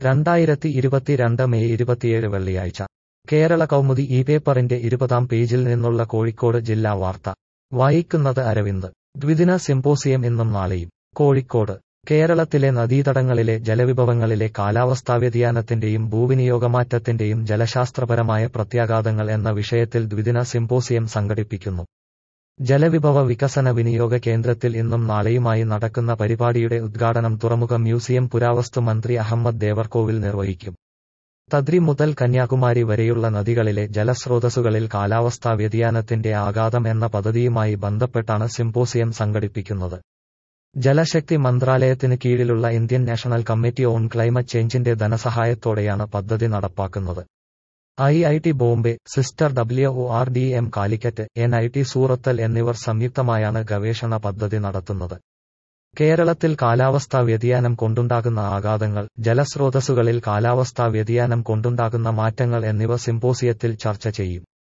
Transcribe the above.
രണ്ടായിരത്തി ഇരുപത്തിരണ്ട് മെയ് ഇരുപത്തിയേഴ് വെള്ളിയാഴ്ച കേരള കൗമുദി ഈ പേപ്പറിന്റെ ഇരുപതാം പേജിൽ നിന്നുള്ള കോഴിക്കോട് ജില്ലാ വാർത്ത വായിക്കുന്നത് അരവിന്ദ് ദ്വിദിന സിംപോസിയം ഇന്നും നാളെയും കോഴിക്കോട് കേരളത്തിലെ നദീതടങ്ങളിലെ ജലവിഭവങ്ങളിലെ കാലാവസ്ഥാ വ്യതിയാനത്തിന്റെയും ഭൂവിനിയോഗമാറ്റത്തിന്റെയും ജലശാസ്ത്രപരമായ പ്രത്യാഘാതങ്ങൾ എന്ന വിഷയത്തിൽ ദ്വിദിന സിംപോസിയം സംഘടിപ്പിക്കുന്നു ജലവിഭവ വികസന വിനിയോഗ കേന്ദ്രത്തിൽ ഇന്നും നാളെയുമായി നടക്കുന്ന പരിപാടിയുടെ ഉദ്ഘാടനം തുറമുഖ മ്യൂസിയം പുരാവസ്തു മന്ത്രി അഹമ്മദ് ദേവർകോവിൽ നിർവഹിക്കും തദ്രി മുതൽ കന്യാകുമാരി വരെയുള്ള നദികളിലെ ജലസ്രോതസ്സുകളിൽ കാലാവസ്ഥാ വ്യതിയാനത്തിന്റെ ആഘാതം എന്ന പദ്ധതിയുമായി ബന്ധപ്പെട്ടാണ് സിംപോസിയം സംഘടിപ്പിക്കുന്നത് ജലശക്തി മന്ത്രാലയത്തിന് കീഴിലുള്ള Indian national committee on climate ചേഞ്ചിന്റെ ധനസഹായത്തോടെയാണ് പദ്ധതി നടപ്പാക്കുന്നത് I I T Bombay sister W O R D M Calicut N I T സൂറത്തൽ എന്നിവർ സംയുക്തമായാണ് ഗവേഷണ പദ്ധതി നടത്തുന്നത് കേരളത്തിൽ കാലാവസ്ഥാ വ്യതിയാനം കൊണ്ടുണ്ടാകുന്ന ആഘാതങ്ങൾ ജലസ്രോതസ്സുകളിൽ കാലാവസ്ഥാ വ്യതിയാനം കൊണ്ടുണ്ടാകുന്ന മാറ്റങ്ങൾ എന്നിവ സിംപോസിയത്തിൽ ചർച്ച ചെയ്യും